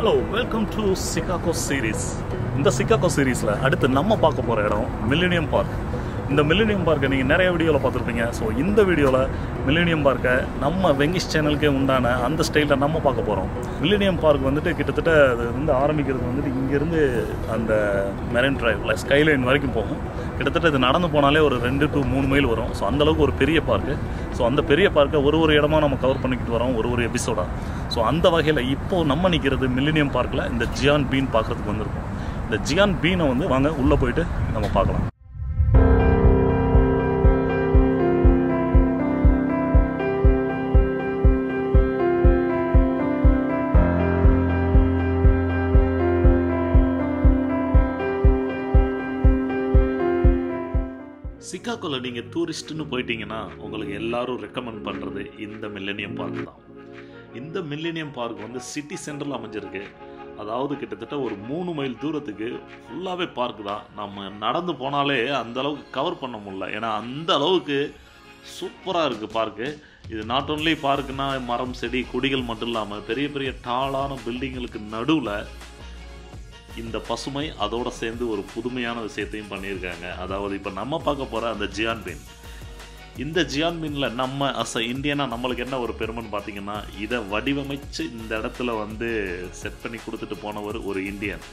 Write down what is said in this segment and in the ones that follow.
Hello welcome to Chicago series இந்த Chicago சீரீஸில் அடுத்து நம்ம பார்க்க போகிற இடம் மில்லினியம் பார்க் இந்த மில்லினியம் பார்க்கை நீங்கள் நிறைய வீடியோவில் பார்த்துருப்பீங்க ஸோ இந்த வீடியோவில் மில்லினியம் பார்க்கை நம்ம வெங்கிஷ் சேனலுக்கே உண்டான அந்த ஸ்டைலில் நம்ம பார்க்க போகிறோம் மில்லினியம் பார்க் வந்துட்டு கிட்டத்தட்ட அது வந்து ஆரம்பிக்கிறது வந்துட்டு இங்கேருந்து அந்த மெரின் டிரைவில் ஸ்கைலைன் வரைக்கும் போகும் கிட்டத்தட்ட இது நடந்து போனாலே ஒரு ரெண்டு டு மூணு மைல் வரும் ஸோ அந்தளவுக்கு ஒரு பெரிய பார்க்கு ஸோ அந்த பெரிய பார்க்கை ஒரு ஒரு இடமா நம்ம கவர் பண்ணிக்கிட்டு வரோம் ஒரு ஒரு எபிசோடாக ஸோ அந்த வகையில் இப்போ நம்ம நிற்கிறது மில்லினியம் பார்க்கில் இந்த ஜியான் பீன் பார்க்குறதுக்கு வந்திருக்கோம் இந்த ஜியான் பீனை வந்து வாங்க உள்ளே போயிட்டு நம்ம பார்க்கலாம் சிக்காகோவில் நீங்கள் டூரிஸ்ட்டுன்னு போயிட்டீங்கன்னா உங்களுக்கு எல்லாரும் ரெக்கமெண்ட் பண்ணுறது இந்த மில்லேனியம் பார்க் தான் இந்த மில்லேனியம் பார்க் வந்து சிட்டி சென்டரில் அமைஞ்சிருக்கு அதாவது கிட்டத்தட்ட ஒரு மூணு மைல் தூரத்துக்கு ஃபுல்லாகவே பார்க் தான் நம்ம நடந்து போனாலே அந்த அளவுக்கு கவர் பண்ண முடியல ஏன்னா அந்த அளவுக்கு சூப்பராக இருக்குது பார்க்கு இது நாட் ஓன்லி பார்க்குனா மரம் செடி கொடிகள் மட்டும் இல்லாமல் பெரிய பெரிய டாலான பில்டிங்களுக்கு நடுவில் இந்த பசுமை அதோட சேர்ந்து ஒரு புதுமையான விஷயத்தையும் பண்ணியிருக்காங்க அதாவது இப்போ நம்ம பார்க்க போகிற அந்த ஜியான் பீன் இந்த ஜியான் பீனில் நம்ம அஸ் அ இந்தியனா நம்மளுக்கு என்ன ஒரு பெருமைன்னு பார்த்தீங்கன்னா இதை வடிவமைச்சு இந்த இடத்துல வந்து செட் பண்ணி கொடுத்துட்டு போனவர் ஒரு இந்தியன்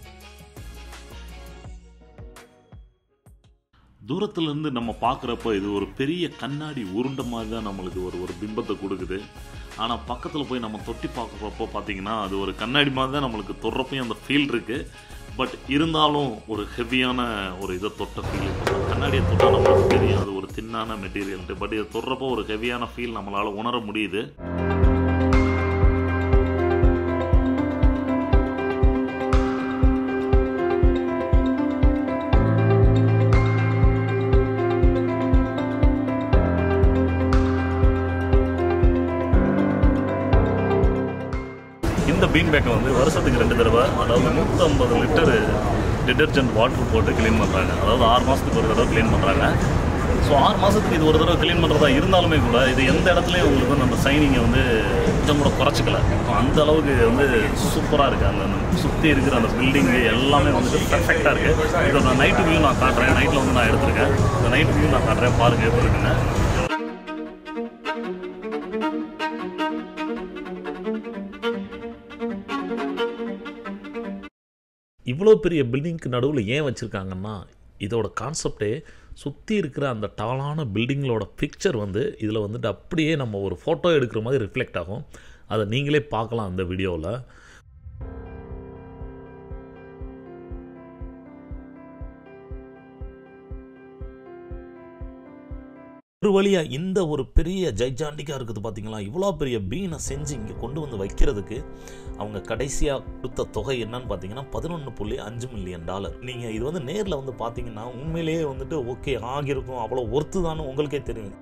தூரத்துலேருந்து நம்ம பார்க்குறப்ப இது ஒரு பெரிய கண்ணாடி உருண்டை மாதிரி தான் நம்மளுக்கு ஒரு ஒரு பிம்பத்தை கொடுக்குது ஆனால் பக்கத்தில் போய் நம்ம தொட்டி பார்க்குறப்போ பார்த்தீங்கன்னா அது ஒரு கண்ணாடி மாதிரி தான் நம்மளுக்கு தொடுறப்பையும் அந்த ஃபீல் இருக்குது பட் இருந்தாலும் ஒரு ஹெவியான ஒரு இதை தொட்ட ஃபீல் இருக்கும் கண்ணாடியை தொட்டால் நம்மளுக்கு தெரியும் அது ஒரு தின்னான மெட்டீரியல்ட்டு பட் இதை தொடுறப்போ ஒரு ஹெவியான ஃபீல் நம்மளால் உணர முடியுது இந்த பீன் பேக்கை வந்து வருஷத்துக்கு ரெண்டு தடவை அதாவது நூற்றம்பது லிட்டரு டிடர்ஜென்ட் வாட்டர் போட்டு க்ளீன் பண்ணுறாங்க அதாவது ஆறு மாதத்துக்கு ஒரு தடவை க்ளீன் பண்ணுறாங்க ஸோ ஆறு மாதத்துக்கு இது ஒரு தடவை க்ளீன் பண்ணுறதா இருந்தாலுமே கூட இது எந்த இடத்துலையும் உங்களுக்கு வந்து அந்த சைனிங்கை வந்து கொஞ்சம் கூட குறைச்சிக்கல ஸோ அந்த அளவுக்கு வந்து சூப்பராக இருக்குது அந்த சுற்றி இருக்கிற அந்த பில்டிங்கு எல்லாமே வந்துட்டு பெர்ஃபெக்டாக இருக்குது இதோட நைட்டு வியூ நான் காட்டுறேன் நைட்டில் வந்து நான் எடுத்திருக்கேன் இந்த நைட்டு வியூ நான் காட்டுறேன் பாருங்கள் எப்படி இருக்குன்னு இவ்வளோ பெரிய பில்டிங்க்கு நடுவில் ஏன் வச்சுருக்காங்கன்னா இதோட கான்செப்டே சுற்றி இருக்கிற அந்த டாலான பில்டிங்களோட பிக்சர் வந்து இதில் வந்துட்டு அப்படியே நம்ம ஒரு ஃபோட்டோ எடுக்கிற மாதிரி ரிஃப்ளெக்ட் ஆகும் அதை நீங்களே பார்க்கலாம் அந்த வீடியோவில் ஒரு வழியாக இந்த ஒரு பெரிய ஜைஜாண்டிக்காக இருக்குது பார்த்தீங்களா இவ்வளோ பெரிய பீனை செஞ்சு இங்கே கொண்டு வந்து வைக்கிறதுக்கு அவங்க கடைசியாக கொடுத்த தொகை என்னன்னு பார்த்தீங்கன்னா பதினொன்று புள்ளி அஞ்சு மில்லியன் டாலர் நீங்கள் இது வந்து நேரில் வந்து பார்த்தீங்கன்னா உண்மையிலேயே வந்துட்டு ஓகே ஆகியிருக்கும் அவ்வளோ ஒர்த்து தான் உங்களுக்கே தெரியும்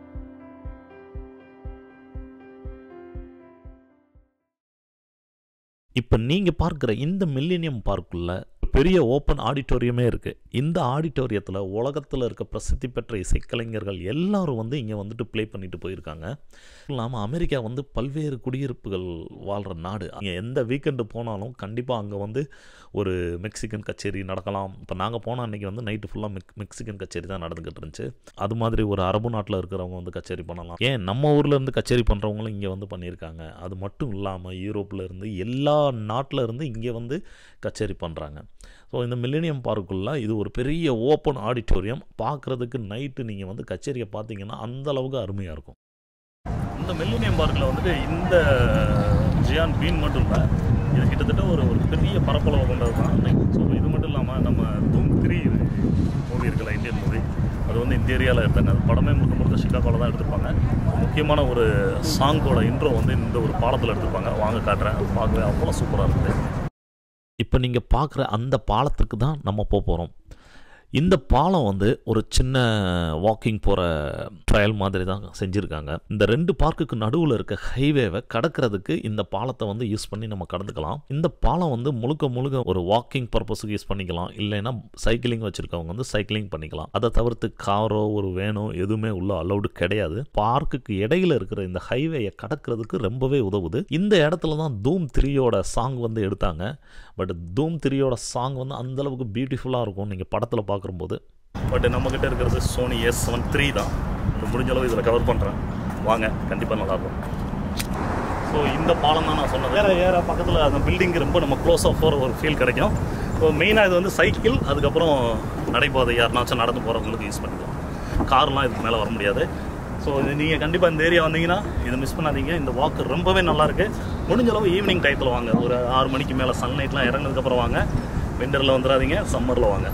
இப்போ நீங்கள் பார்க்குற இந்த மில்லினியம் பார்க்குள்ள பெரிய ஓப்பன் ஆடிட்டோரியமே இருக்குது இந்த ஆடிட்டோரியத்தில் உலகத்தில் இருக்க பிரசித்தி பெற்ற இசைக்கலைஞர்கள் எல்லாரும் வந்து இங்கே வந்துட்டு ப்ளே பண்ணிட்டு போயிருக்காங்க இல்லாமல் அமெரிக்கா வந்து பல்வேறு குடியிருப்புகள் வாழ்கிற நாடு இங்கே எந்த வீக்கெண்டு போனாலும் கண்டிப்பாக அங்கே வந்து ஒரு மெக்சிகன் கச்சேரி நடக்கலாம் இப்போ நாங்கள் போன அன்றைக்கி வந்து நைட்டு ஃபுல்லாக மெக் மெக்சிகன் கச்சேரி தான் நடந்துக்கிட்டு இருந்துச்சு அது மாதிரி ஒரு அரபு நாட்டில் இருக்கிறவங்க வந்து கச்சேரி பண்ணலாம் ஏன் நம்ம ஊரில் இருந்து கச்சேரி பண்ணுறவங்களும் இங்கே வந்து பண்ணியிருக்காங்க அது மட்டும் இல்லாமல் யூரோப்பில் இருந்து எல்லா நாட்டில் இருந்து இங்கே வந்து கச்சேரி பண்ணுறாங்க ஸோ இந்த மில்லேனியம் பார்க்குள்ள இது ஒரு பெரிய ஓப்பன் ஆடிட்டோரியம் பார்க்குறதுக்கு நைட்டு நீங்கள் வந்து கச்சேரியை பார்த்தீங்கன்னா அந்த அளவுக்கு அருமையாக இருக்கும் இந்த மில்லினியம் பார்க்கில் வந்துட்டு இந்த ஜியான் பீன் மட்டும் இல்லை இது கிட்டத்தட்ட ஒரு ஒரு பெரிய பரப்பளவு கொண்டது தான் ஸோ இது மட்டும் இல்லாமல் நம்ம தூம் த்ரீ மூவி இருக்குல்ல இந்தியன் மூவி அது வந்து இந்த ஏரியாவில் எடுத்தாங்க அது படமே முழுக்க முழுக்க சிக்காகோவில் தான் எடுத்திருப்பாங்க முக்கியமான ஒரு சாங்கோட இன்ட்ரோ வந்து இந்த ஒரு பாலத்தில் எடுத்திருப்பாங்க வாங்க காட்டுறேன் அது பார்க்கவே அவ்வளோ சூப்பராக இருக்குது இப்போ நீங்கள் பார்க்குற அந்த பாலத்துக்கு தான் நம்ம போக போகிறோம் இந்த பாலம் வந்து ஒரு சின்ன வாக்கிங் போகிற ட்ரையல் மாதிரி தான் செஞ்சுருக்காங்க இந்த ரெண்டு பார்க்குக்கு நடுவில் இருக்க ஹைவேவை கடக்கிறதுக்கு இந்த பாலத்தை வந்து யூஸ் பண்ணி நம்ம கடந்துக்கலாம் இந்த பாலம் வந்து முழுக்க முழுக்க ஒரு வாக்கிங் பர்பஸுக்கு யூஸ் பண்ணிக்கலாம் இல்லைன்னா சைக்கிளிங் வச்சுருக்கவங்க வந்து சைக்கிளிங் பண்ணிக்கலாம் அதை தவிர்த்து காரோ ஒரு வேனோ எதுவுமே உள்ள அலௌடு கிடையாது பார்க்குக்கு இடையில இருக்கிற இந்த ஹைவேயை கடக்கிறதுக்கு ரொம்பவே உதவுது இந்த இடத்துல தான் தூம் த்ரீயோட சாங் வந்து எடுத்தாங்க பட் தூம் த்ரீயோட சாங் வந்து அந்தளவுக்கு பியூட்டிஃபுல்லாக இருக்கும் நீங்கள் படத்தில் பார்க்கும்போது பட் நம்மக்கிட்ட இருக்கிறது சோனி எஸ் செவன் த்ரீ தான் இது முடிஞ்ச அளவு இதில் கவர் பண்ணுறேன் வாங்க கண்டிப்பாக நல்லாயிருக்கும் ஸோ இந்த பாலம் தான் நான் சொன்னது ஏற ஏற பக்கத்தில் அந்த பில்டிங் ரொம்ப நம்ம க்ளோஸாக போகிற ஒரு ஃபீல் கிடைக்கும் ஸோ மெயினாக இது வந்து சைக்கிள் அதுக்கப்புறம் நடைபாதை யாருனாச்சும் நடந்து போகிறவங்களுக்கு யூஸ் பண்ணிக்கலாம் கார்லாம் இதுக்கு மேலே வர முடியாது ஸோ இது நீங்கள் கண்டிப்பாக இந்த ஏரியா வந்தீங்கன்னா இதை மிஸ் பண்ணாதீங்க இந்த வாக்கு ரொம்பவே நல்லாயிருக்கு முடிஞ்ச அளவு ஈவினிங் டயத்தில் வாங்க ஒரு ஆறு மணிக்கு மேலே சன்லைட்லாம் இறங்கினதுக்கப்புறம் வாங்க விண்டரில் வந்துடாதீங்க சம்மரில் வாங்க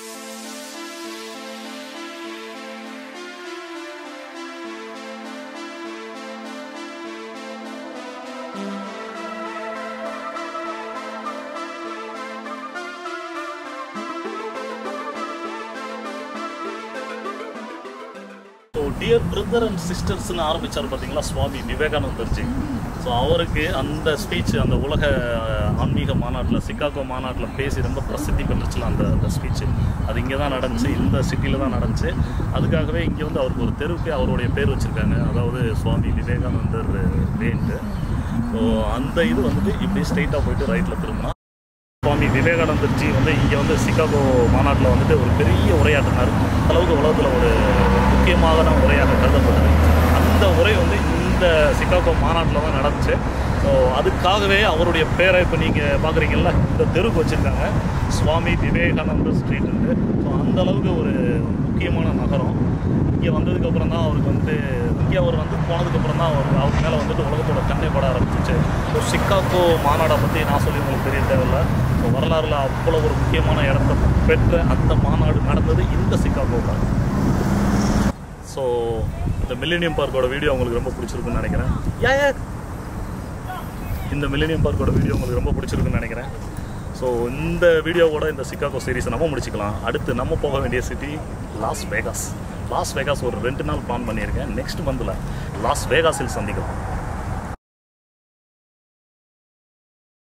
ஸோ டியர் பிரதர் அண்ட் சிஸ்டர்ஸ்னு ஆரம்பித்தார் பார்த்தீங்களா சுவாமி விவேகானந்தர்ஜி ஸோ அவருக்கு அந்த ஸ்பீச் அந்த உலக ஆன்மீக மாநாட்டில் சிகாகோ மாநாட்டில் பேசி ரொம்ப பிரசித்தி பெற்றுச்சுல அந்த அந்த ஸ்பீச் அது இங்கே தான் நடந்துச்சு இந்த சிட்டியில் தான் நடந்துச்சு அதுக்காகவே இங்கே வந்து அவருக்கு ஒரு தெருவுக்கு அவருடைய பேர் வச்சுருக்காங்க அதாவது சுவாமி விவேகானந்தர் வேண்டு ஸோ அந்த இது வந்துட்டு இப்படி ஸ்ட்ரைட்டாக போயிட்டு ரைட்டில் திரும்பினா சுவாமி விவேகானந்தர்ஜி வந்து இங்கே வந்து சிகாகோ மாநாட்டில் வந்துட்டு ஒரு பெரிய உரையாற்றினார் அளவுக்கு உலகத்தில் ஒரு முக்கியமான உரையாக கருதப்பட்டது அந்த உரை வந்து இந்த சிகாகோ மாநாட்டில் தான் நடந்துச்சு ஸோ அதுக்காகவே அவருடைய பேரை இப்போ நீங்கள் பார்க்குறீங்கல்ல இந்த தெருவுக்கு வச்சுருக்காங்க சுவாமி விவேகானந்தர் ஸ்ட்ரீட்டு ஸோ அந்த அளவுக்கு ஒரு முக்கியமான நகரம் இங்கே வந்ததுக்கப்புறம் தான் அவருக்கு வந்து இங்கே அவர் வந்து போனதுக்கப்புறம் தான் அவர் அவர் மேலே வந்துட்டு உலகத்தோட கண்ணை பட ஆரம்பிச்சிச்சு ஸோ சிக்காகோ மாநாடை பற்றி நான் சொல்லி உங்களுக்கு தெரிய தேவையில்ல ஸோ வரலாறுல அவ்வளோ ஒரு முக்கியமான இடத்த பெற்ற அந்த மாநாடு நடந்தது இந்த சிக்காகோவில் ஸோ இந்த மில்லேனியம் பார்க்கோட வீடியோ உங்களுக்கு ரொம்ப பிடிச்சிருக்குன்னு நினைக்கிறேன் ஏன் ஏன்? இந்த மில்லேனியம் பார்க்கோட வீடியோ உங்களுக்கு ரொம்ப பிடிச்சிருக்குன்னு நினைக்கிறேன் ஸோ இந்த வீடியோவோட இந்த சிக்காகோ சீரிஸை நம்ம முடிச்சுக்கலாம் அடுத்து நம்ம போக வேண்டிய city Las Vegas Las Vegas ஒரு ரெண்டு நாள் பிளான் பண்ணியிருக்கேன் நெக்ஸ்ட் மந்தில் லாஸ் வேகாஸில் சந்திக்கலாம்